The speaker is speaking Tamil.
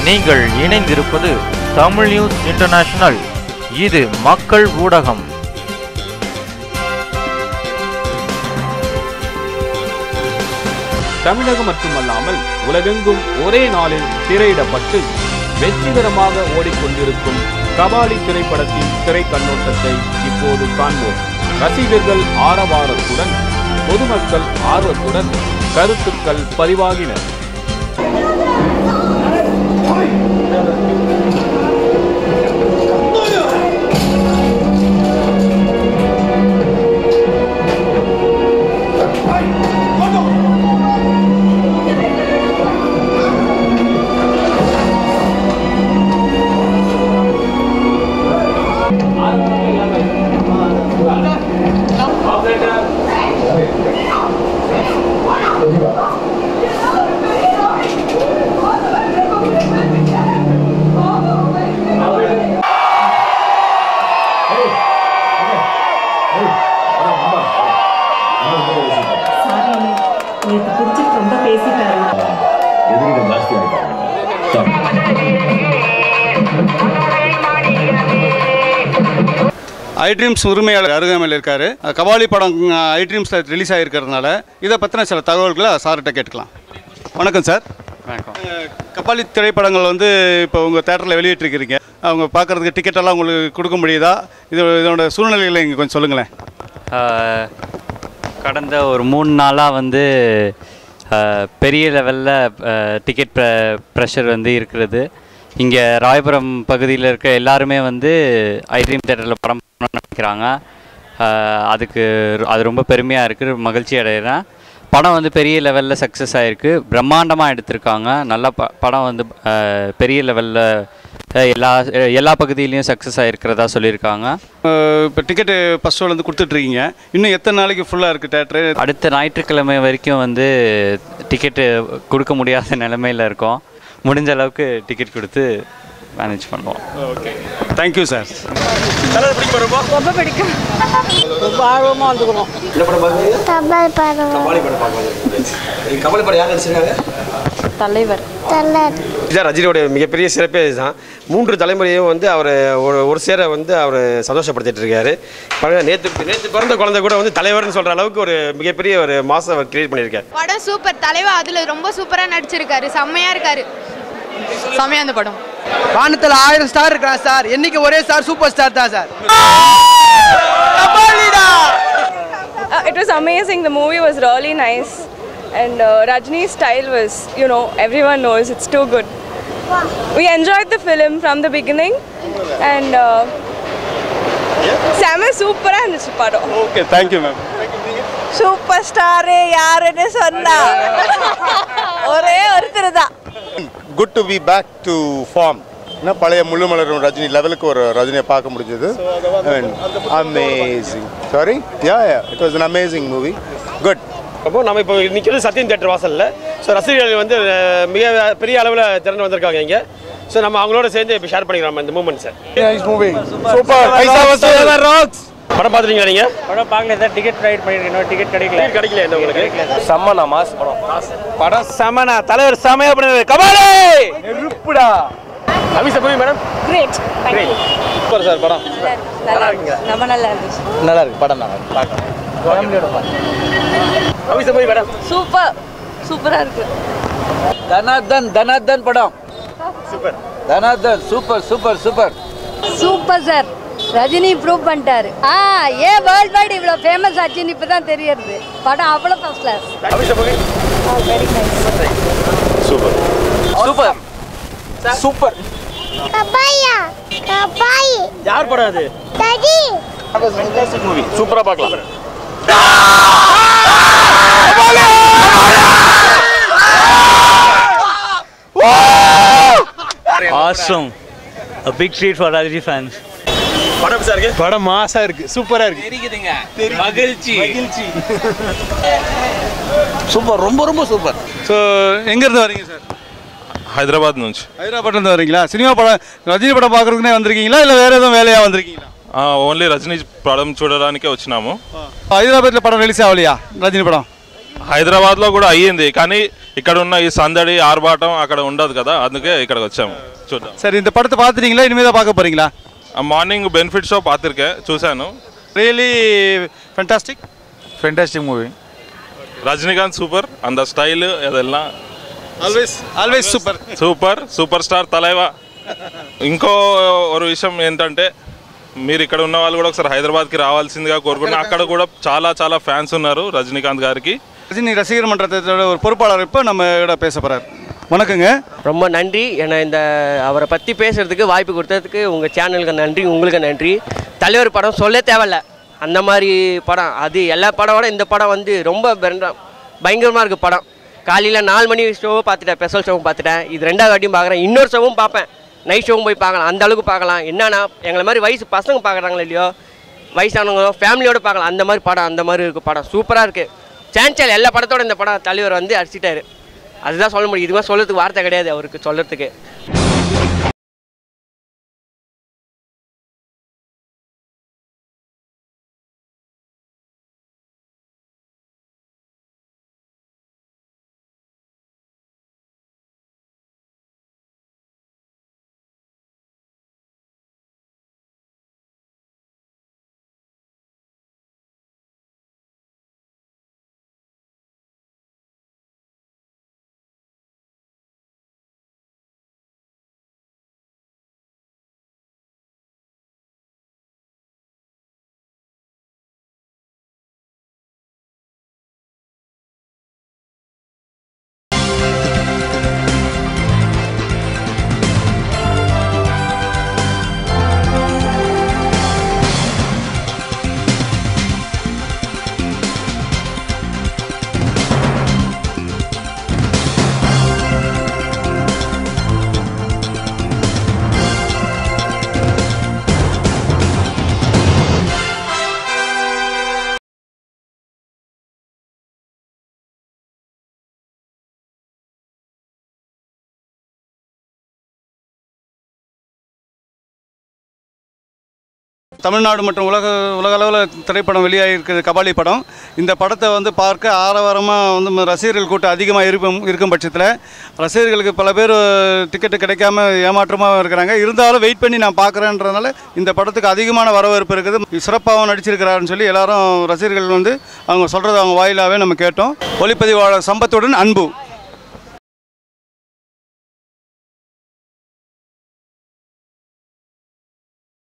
நீங்கள் இணைந்திருப்பது தமிழ் நியூஸ் இன்டர்நேஷனல் இது மக்கள் ஊடகம் தமிழகம் மட்டுமல்லாமல் உலகெங்கும் ஒரே நாளில் திரையிடப்பட்டு வெற்றிகரமாக ஓடிக்கொண்டிருக்கும் கபாலி திரைப்படத்தின் திரை கண்ணோட்டத்தை இப்போது காண்போம் ரசிகர்கள் ஆரவாரத்துடன் பொதுமக்கள் ஆர்வத்துடன் கருத்துக்கள் பதிவாகின சாரி நேற்று குடிச்சிட்டு ரொம்ப பேசிட்டாரு எதிரிகள் ஜாஸ்தி ஆகிட்டாங்க ஐ ட்ரீம்ஸ் உரிமையாளர் அருகாமையில் இருக்கார் கபாலி படம் ஐ ட்ரீம்ஸில் ரிலீஸ் ஆகிருக்கிறதுனால இதை பற்றின சில தகவல்களை சார்கிட்ட கேட்டுக்கலாம் வணக்கம் சார் வணக்கம் அஹ், கபாலி திரைப்படங்கள் வந்து இப்போ உங்கள் தேட்டரில் வெளியிட்டிருக்கிறீங்க அவங்க பார்க்குறதுக்கு டிக்கெட் எல்லாம் உங்களுக்கு கொடுக்க முடியுதா இது இதோட சூழ்நிலைகளை இங்கே கொஞ்சம் சொல்லுங்களேன் ஆஹ், கடந்த ஒரு மூணு நாளாக வந்து ஆஹ், பெரிய லெவலில் டிக்கெட் ப்ர ப்ரெஷர் வந்து இருக்கிறது இங்கே ராயபுரம் பகுதியில் இருக்க எல்லாருமே வந்து ஐட்ரீம் தேட்டரில் படம் பண்ணணும்னு நினைக்கிறாங்க ஆஹ், அதுக்கு அது ரொம்ப பெருமையாக இருக்குது மகிழ்ச்சி அடைகிறேன் படம் வந்து பெரிய லெவலில் சக்ஸஸ் ஆகிருக்கு பிரம்மாண்டமாக எடுத்திருக்காங்க நல்ல ப படம் வந்து ஆஹ், பெரிய லெவலில் எல்லா எல்லா பகுதியிலையும் சக்ஸஸ் ஆகிருக்கிறதா சொல்லியிருக்காங்க இப்போ டிக்கெட்டு ஃபஸ்ட் ஷோலேருந்து கொடுத்துட்ருக்கீங்க இன்னும் எத்தனை நாளைக்கு ஃபுல்லாக இருக்குது தேட்டரு அடுத்த ஞாயிற்றுக்கிழமை வரைக்கும் வந்து டிக்கெட்டு கொடுக்க முடியாத நிலமையில் இருக்கோம் முடிஞ்ச அளவுக்கு டிக்கெட் கொடுத்து மேனேஜ் பண்ணுவோம் ஓகே தேங்க்யூ சார் ரொம்ப பிடிக்கும் ரொம்ப ஆர்வமாக வந்துக்கிறோம் தபால் படம் கமலி படம் யார் நடிச்சிருக்காங்க தலைவர் தலர் இதுதான் ரஜினியோட மிகப்பெரிய சிறப்பே இதுதான் மூன்று தலைமுறையும் வந்து அவர் ஒரு ஒரு சேர வந்து அவர் சந்தோஷப்படுத்திட்டு இருக்காரு பாருங்க நேற்று நேற்று பிறந்த குழந்தை கூட வந்து தலைவர்னு சொல்கிற அளவுக்கு ஒரு மிகப்பெரிய ஒரு மாதம் அவர் கிரியேட் பண்ணியிருக்காரு படம் சூப்பர் தலைவா அதுல ரொம்ப சூப்பரா நடிச்சிருக்காரு செம்மையா இருக்காரு செம்மையா அந்த படம் வானத்தில் ஆயிரம் ஸ்டார் இருக்கான் சார் என்னைக்கு ஒரே ஸ்டார் சூப்பர் ஸ்டார் தான் sir Uh, it was amazing. The movie was really nice. And uh, Rajni's style was, you know, everyone knows it's too good. We enjoyed the film from the beginning. And uh, செம சூப்பராக இருந்துச்சு படம் okay thank you ma'am super star யாருன்னு சொன்னா ஒரே ஒருத்தர் தான் good to be back to form ஏன்னா பழைய முள்ளுமலரும் ரஜினி லெவலுக்கு ஒரு ரஜினியை பார்க்க முடிஞ்சது amazing sorry yeah yeah it was an amazing movie good அப்போ நம்ம இப்போ நிற்கிறது சத்யம் தேட்டர் வாசலில் ஸோ ரசிகர்கள் வந்து அஹ், மிக பெரிய அளவில் திறந்து வந்திருக்காங்க இங்கே ஸோ நம்ம அவங்களோட சேர்ந்து இப்போ ஷேர் பண்ணிக்கிறோம் இந்த மூமெண்ட்ஸை நைஸ் மூவி சூப்பர் பைசா வசூல் ராக்ஸ் படம் பார்த்துட்டீங்களா நீங்கள் படம் பார்க்கல சார் டிக்கெட் ரைட் பண்ணிருக்கேன் டிக்கெட் கிடைக்கல டிக்கெட் கிடைக்கல என்ன உங்களுக்கு செம்மண்ணா மாஸ் படம் படம் செமனா தலைவர் செமையா பண்ணுது கபாலே நெருப்புடா அமிஷா movie madam great thank you super sir படம் நல்லா இருந்துச்சு ரொம்ப நல்லா இருந்துச்சு நல்லா இருக்கு படம் நல்லா பார்க்கலாம் ஃபேமிலியோட அமிஷா மூவி மேடம் சூப்பர் சூப்பராக இருக்கு தனார்தன் தனார்தன் படம் சூப்பர் தனார்தன் super super super super sir Rajini prove பண்ணிட்டாரு ஆ ஏன் வேர்ல்ட் வைடு இவ்வளோ ஃபேமஸ் ஆச்சுன்னு இப்போ தான் தெரியறது படம் அவ்வளோ ஃபர்ஸ்ட் கிளாஸ் அமிஷா மூவி சூப்பர் சூப்பர் கபாயா கபாய் யார் படம் அது தடி மூவி சூப்பராக பார்க்கலாம் awesome a big treat for Rajni fans படம் எப்படி சார் இருக்கு படம் மாசா இருக்கு சூப்பரா இருக்கு மகிழ்ச்சி சூப்பர் ரொம்ப ரொம்ப சூப்பர் ஸோ எங்கேருந்து வரீங்க சார் హైదరాబాద్ నుంచి ஹைதராபாத்லேருந்து வரீங்களா சினிமா படம் ரஜினி படம் பார்க்குறதுக்குனே வந்திருக்கீங்களா இல்லை வேறு எதுவும் வேலையாக வந்திருக்கீங்களா ఓన్లీ రజనీ పడం చూడడానికే వచ్చినాము ஹைதராபாத்தில் படம் ரிலீஸ் ஆகலையா ரஜினி படம் హైదరాబాద్లో కూడా అయ్యింది కానీ ఇక్కడ ఉన్న ఈ సందడి ఆర్భాటం అక్కడ ఉండదు కదా అందుకే ఇక్కడికి వచ్చాము చూద్దాం சரி இந்த படத்தை பார்த்துட்டீங்களா இனிமேல் தான் பார்க்க போறீங்களா మార్నింగ్ బెనిఫిట్ షో பார்த்துருக்கேன் చూశాను really fantastic fantastic movie Rajinikanth super அந்த ஸ்டைலு அதெல்லாம் always always super super super star Thalaiva ఇంకో ఒక విషయం ఏంటంటే మీరు ఇక్కడ ఉన్న వాళ్ళు కూడా ఒకసారి హైదరాబాద్కి రావాల్సిందిగా కోరుకుంటున్నాను అక్కడ కూడా చాలా చాలా ఫ్యాన్స్ ఉన్నారు రజనీకాంత్ గారికి ரஜினி ரசிகர் மன்றத்தோட ஒரு பொறுப்பாளர் இப்போ நம்ம இட பேச போறார் வணக்கங்க ரொம்ப நன்றி என்னை இந்த அவரை பற்றி பேசுகிறதுக்கு வாய்ப்பு கொடுத்ததுக்கு உங்கள் சேனலுக்கு நன்றி உங்களுக்கு நன்றி தலைவர் படம் சொல்ல தேவையில்ல அந்த மாதிரி படம் அது எல்லா படமோட இந்த படம் வந்து ரொம்ப பிரண்ட- பயங்கரமாக இருக்குது படம் காலையில் நாலு மணி ஷோவும் பார்த்துட்டேன் ஸ்பெஷல் ஷோவும் பார்த்துட்டேன் இது ரெண்டாவது வாட்டியும் பார்க்குறேன் இன்னொரு ஷோவும் பார்ப்பேன் நைட் ஷோவும் போய் பார்க்கலாம் அந்த அளவுக்கு பார்க்கலாம் என்னன்னா எங்களை மாதிரி வயசு பசங்க பார்க்குறாங்களோ இல்லையோ வயசானவங்க ஃபேமிலியோட பார்க்கலாம் அந்த மாதிரி படம் அந்த மாதிரி இருக்குது படம் சூப்பராக இருக்குது சான்சல் எல்லா படத்தோட இந்த படம் தலைவர் வந்து அடிச்சிட்டாரு அதுதான் சொல்ல முடியும் இதுமாதிரி சொல்கிறதுக்கு வார்த்தை கிடையாது அவருக்கு சொல்கிறதுக்கு தமிழ்நாடு மற்றும் உலக உலக அளவில் திரைப்படம் வெளியாகிருக்கிற கபாலி படம் இந்த படத்தை வந்து பார்க்க ஆரவாரமாக வந்து ரசிகர்கள் கூட்டம் அதிகமாக இருக்கும் இருக்கும் பட்சத்தில் ரசிகர்களுக்கு பல பேர் டிக்கெட்டு கிடைக்காம ஏமாற்றமாக இருக்கிறாங்க இருந்தாலும் வெயிட் பண்ணி நான் பார்க்குறேன்றதுனால இந்த படத்துக்கு அதிகமான வரவேற்பு இருக்குது சிறப்பாகவும் நடிச்சிருக்கிறாருன்னு சொல்லி எல்லாரும் ரசிகர்கள் வந்து அவங்க சொல்கிறத அவங்க வாயிலாகவே நம்ம கேட்டோம் ஒளிப்பதிவாளர் சம்பத்துடன் அன்பு